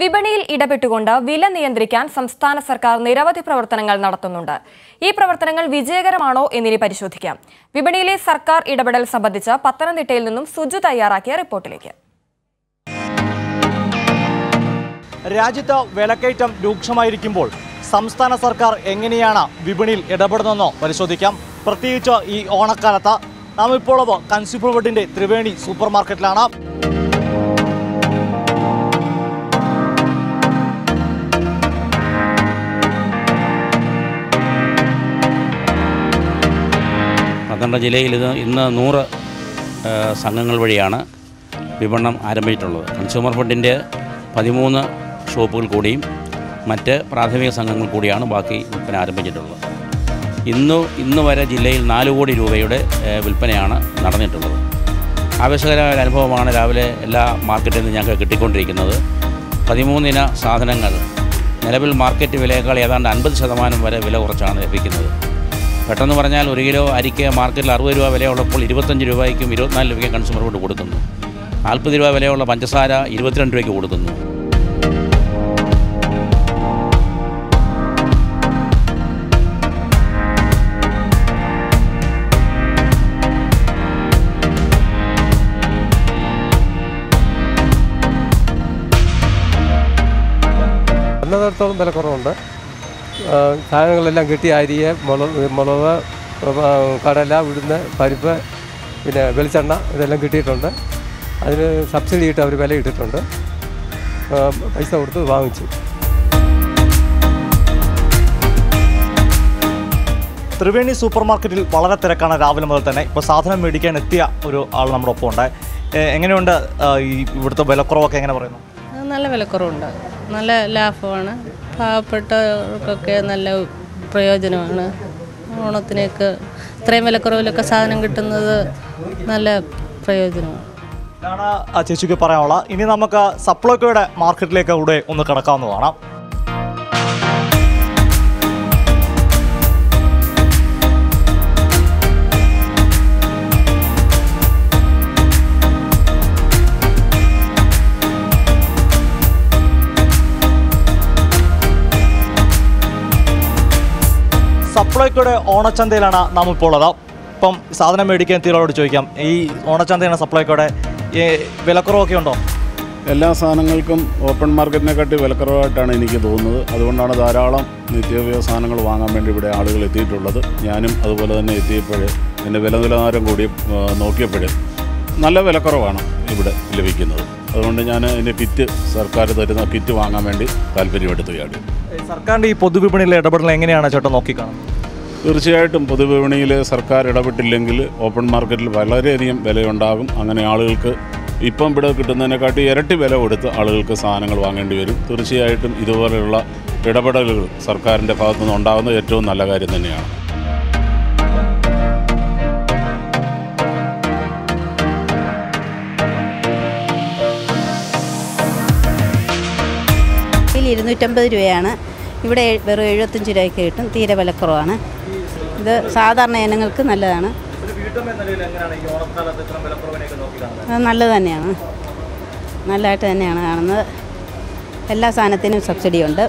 വിപണിയിൽ ഇടപെട്ടുകൊണ്ട് വില നിയന്ത്രിക്കാൻ സംസ്ഥാന സർക്കാർ നിരവധി പ്രവർത്തനങ്ങൾ നടത്തുന്നുണ്ട് ഈ പ്രവർത്തനങ്ങൾ വിജയകരമാണോ എന്നിനി പരിശോധിക്കാം വിപണിയിലെ സർക്കാർ ഇടപെടൽ സംബന്ധിച്ച് പത്തനംതിട്ടയിൽ നിന്നും സുജു തയ്യാറാക്കിയ റിപ്പോർട്ടിലേക്ക് രാജ്യത്ത് വിലക്കയറ്റം രൂക്ഷമായിരിക്കുമ്പോൾ സംസ്ഥാന സർക്കാർ എങ്ങനെയാണ് വിപണിയിൽ ഇടപെടുന്നതെന്നോ പരിശോധിക്കാം പ്രത്യേകിച്ച് ഈ ഓണക്കാലത്ത് നാം ഇപ്പോൾ കൺസ്യൂമർ ഫെഡിന്റെ ത്രിവേണി സൂപ്പർ മാർക്കറ്റിലാണ് പത്തനംതിട്ട ജില്ലയിൽ ഇത് ഇന്ന് നൂറ് ആ, സംഘങ്ങൾ വഴിയാണ് വിപണനം ആരംഭിച്ചിട്ടുള്ളത് കൺസ്യൂമർ ഫെഡിൻ്റെ പതിമൂന്ന് ഷോപ്പുകൾ കൂടിയും മറ്റ് പ്രാഥമിക സംഘങ്ങൾ കൂടിയാണ് ബാക്കി വിൽപ്പന ആരംഭിച്ചിട്ടുള്ളത് ഇന്നു ഇന്ന് വരെ ജില്ലയിൽ നാല് കോടി രൂപയുടെ ഏ, വിൽപ്പനയാണ് നടന്നിട്ടുള്ളത് ആവശ്യകരമായ ഒരു അനുഭവമാണ് രാവിലെ എല്ലാ മാർക്കറ്റിൽ നിന്ന് ഞങ്ങൾക്ക് കിട്ടിക്കൊണ്ടിരിക്കുന്നത് പതിമൂന്നിന സാധനങ്ങൾ നിലവിൽ മാർക്കറ്റ് വിലയേക്കാൾ ഏതാണ്ട് അൻപത് ശതമാനം വരെ വില കുറച്ചാണ് ലഭിക്കുന്നത് പെട്ടെന്ന് പറഞ്ഞാൽ ഒരു കിലോ അരിക്ക് മാർക്കറ്റിൽ അറുപത് രൂപ വിലയുള്ളപ്പോൾ ഇരുപത്തഞ്ച് രൂപയ്ക്കും ഇരുപത്തിനാല് രൂപയ്ക്കും കൺസ്യൂമർ ഫുഡ് കൊടുക്കുന്നു നാൽപ്പത് രൂപ വിലയുള്ള പഞ്ചസാര ഇരുപത്തിരണ്ട് രൂപയ്ക്ക് കൊടുക്കുന്നു എന്നതിടത്തോളം വിലക്കുറവുണ്ട് ആ, സാധനങ്ങളെല്ലാം കിട്ടി അരിയെ മുളക് മുളക് ആ, കടല ഉഴുന്ന് പരിപ്പ് പിന്നെ വെളിച്ചെണ്ണ ഇതെല്ലാം കിട്ടിയിട്ടുണ്ട് അതിന് സബ്സിഡി ഇട്ട് അവർ വില ഇട്ടിട്ടുണ്ട് ആ, പൈസ കൊടുത്ത് വാങ്ങിച്ചു ത്രിവേണി സൂപ്പർ മാർക്കറ്റിൽ വളരെ തിരക്കാണ് രാവിലെ മുതൽ തന്നെ ഇപ്പോൾ സാധനം മേടിക്കാൻ എത്തിയ ഒരു ആൾ നമ്മുടെ ഒപ്പം ഉണ്ട് ഏ, എങ്ങനെയുണ്ട് ആ, ഈ ഇവിടുത്തെ വിലക്കുറവൊക്കെ എങ്ങനെ പറയുന്നു അത് നല്ല വിലക്കുറവുണ്ട് നല്ല ലാഭമാണ് പാവപ്പെട്ടവർക്കൊക്കെ നല്ല പ്രയോജനമാണ് ഓണത്തിനൊക്കെ ഇത്രയും വിലക്കുറവിലൊക്കെ സാധനം കിട്ടുന്നത് നല്ല പ്രയോജനമാണ് ഇതാണ് ആ ചേച്ചിക്ക് പറയാനുള്ള ഇനി നമുക്ക് സപ്ലൈക്കോയുടെ മാർക്കറ്റിലേക്ക് കൂടെ ഒന്ന് കിടക്കാവുന്നതാണ് സപ്ലൈക്കോയുടെ ഓണച്ചന്തയിലാണ് നാം ഇപ്പോൾ ഉള്ളത് ഇപ്പം സാധനം മേടിക്കാൻ എത്തിയവരോട് ചോദിക്കാം ഈ ഓണച്ചന്തയാണ് സപ്ലൈക്കോയുടെ ഈ വിലക്കുറവൊക്കെ ഉണ്ടോ എല്ലാ സാധനങ്ങൾക്കും ഓപ്പൺ മാർക്കറ്റിനെക്കാട്ടി വിലക്കുറവായിട്ടാണ് എനിക്ക് തോന്നുന്നത് അതുകൊണ്ടാണ് ധാരാളം നിത്യോപയോഗ സാധനങ്ങൾ വാങ്ങാൻ വേണ്ടി ഇവിടെ ആളുകൾ എത്തിയിട്ടുള്ളത് ഞാനും അതുപോലെ തന്നെ എത്തിയപ്പോൾ എൻ്റെ വില നിലവാരം കൂടി ആ, നോക്കിയപ്പോൾ നല്ല വിലക്കുറവാണ് ഇവിടെ ലഭിക്കുന്നത് അതുകൊണ്ട് ഞാൻ എൻ്റെ കിറ്റ് സർക്കാർ തരുന്ന കിറ്റ് വാങ്ങാൻ വേണ്ടി താല്പര്യമെടുത്തുകയാണ് സർക്കാരിൻ്റെ ഈ പൊതുവിപണിയിലെ ഇടപെടൽ എങ്ങനെയാണ് ചേട്ടൻ നോക്കിക്കാണുന്നത് തീർച്ചയായിട്ടും പൊതുവിപണിയിൽ സർക്കാർ ഇടപെട്ടില്ലെങ്കിൽ ഓപ്പൺ മാർക്കറ്റിൽ വളരെയധികം വിലയുണ്ടാകും അങ്ങനെ ആളുകൾക്ക് ഇപ്പം ഇവിടെ കിട്ടുന്നതിനെക്കാട്ടി ഇരട്ടി വില കൊടുത്ത് ആളുകൾക്ക് സാധനങ്ങൾ വാങ്ങേണ്ടി വരും തീർച്ചയായിട്ടും ഇതുപോലെയുള്ള ഇടപെടലുകൾ സർക്കാരിൻ്റെ ഭാഗത്തുനിന്ന് ഉണ്ടാകുന്നത് ഏറ്റവും നല്ല കാര്യം തന്നെയാണ് ഇതിൽ ഇരുന്നൂറ്റമ്പത് രൂപയാണ് ഇവിടെ എ- വെറും എഴുപത്തഞ്ച് രൂപയ്ക്ക് കിട്ടും തീരെ വിലക്കുറവാണ് ഇത് സാധാരണ ഇനങ്ങൾക്ക് നല്ലതാണ് അത് നല്ലത് തന്നെയാണ് നല്ലതായിട്ട് തന്നെയാണ് കാണുന്നത് എല്ലാ സാധനത്തിനും സബ്സിഡി ഉണ്ട്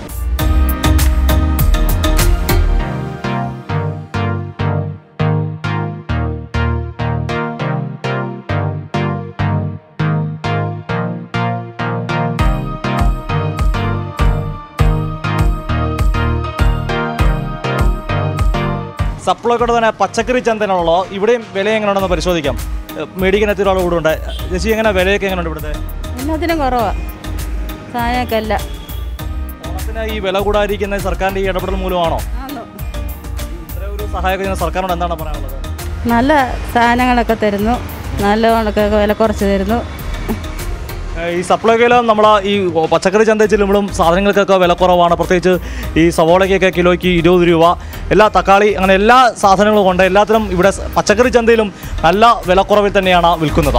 സപ്ലൈക്കോടെ തന്നെ പച്ചക്കറി ചന്തനുള്ളോ ഇവിടെയും വില എങ്ങനെയുണ്ടെന്ന് പരിശോധിക്കാം ഏ, മേടിക്കാൻ എത്തിയ ഒരാൾ കൂടെ ഉണ്ട് ചേച്ചി എങ്ങനെ വിലയൊക്കെ എങ്ങനെയുണ്ട് ഇവിടുത്തെ എല്ലാത്തിനും കുറവാണ് സാധനമൊക്കെ അല്ല ഓണത്തിന് ഈ വില കൂടാതിരിക്കുന്ന സർക്കാരിൻ്റെ ഈ ഇടപെടൽ മൂലമാണോ ഇത്ര ഒരു സഹായമൊക്കെ ചെയ്യുന്ന സർക്കാരിനോട് എന്താണ് പറയാനുള്ളത് നല്ല സാധനങ്ങളൊക്കെ തരുന്നു നല്ലതൊക്കെ വില കുറച്ച് തരുന്നു ഏ, ഈ സപ്ലൈക്കോയിൽ നമ്മൾ ഈ പച്ചക്കറി ചന്തയിൽ ചെല്ലുമ്പോഴും സാധനങ്ങൾക്കൊക്കെ വില കുറവാണ് പ്രത്യേകിച്ച് ഈ സവോളയ്ക്കൊക്കെ കിലോയ്ക്ക് ഇരുപത് രൂപ എല്ലാ തക്കാളി അങ്ങനെ എല്ലാ സാധനങ്ങളും കൊണ്ട് എല്ലാത്തിനും ഇവിടെ സ- പച്ചക്കറി ചന്തയിലും നല്ല വിലക്കുറവിൽ തന്നെയാണ് വിൽക്കുന്നത്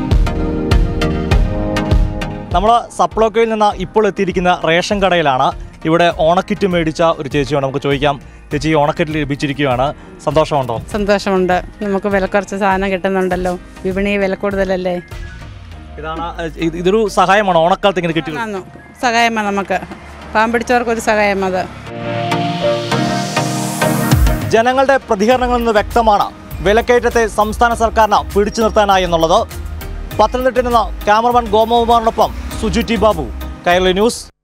നമ്മൾ സപ്ലൈക്കോയിൽ നിന്ന് ഇപ്പോൾ എത്തിയിരിക്കുന്ന റേഷൻ കടയിലാണ് ഇവിടെ ഓണക്കിറ്റ് മേടിച്ച ഒരു ചേച്ചിയാണ് നമുക്ക് ചോദിക്കാം ചേച്ചി ഈ ഓണക്കിറ്റ് ലഭിച്ചിരിക്കുകയാണ് സന്തോഷമുണ്ടോ സന്തോഷമുണ്ട് നമുക്ക് വില കുറച്ച് സാധനം കിട്ടുന്നുണ്ടല്ലോ വിപണി വില കൂടുതലല്ലേ ഇതാണ് ഏഹ്, ഇത് ഇതൊരു സഹായമാണ് ഓണക്കാലത്ത് ഇങ്ങനെ കിട്ടിയത് ആന്നു സഹായമാണ് നമുക്ക് പാവം പിടിച്ചവർക്കൊരു സഹായം അത് ജനങ്ങളുടെ പ്രതികരണങ്ങളിൽ നിന്ന് വ്യക്തമാണ് വിലക്കയറ്റത്തെ സംസ്ഥാന സർക്കാരിന് പിടിച്ചു നിർത്താനായി എന്നുള്ളത് പത്തനംതിട്ടയിൽ നിന്ന് ക്യാമറമാൻ ഗോമകുമാറിനൊപ്പം സുജു ടി ബാബു കൈരളി ന്യൂസ്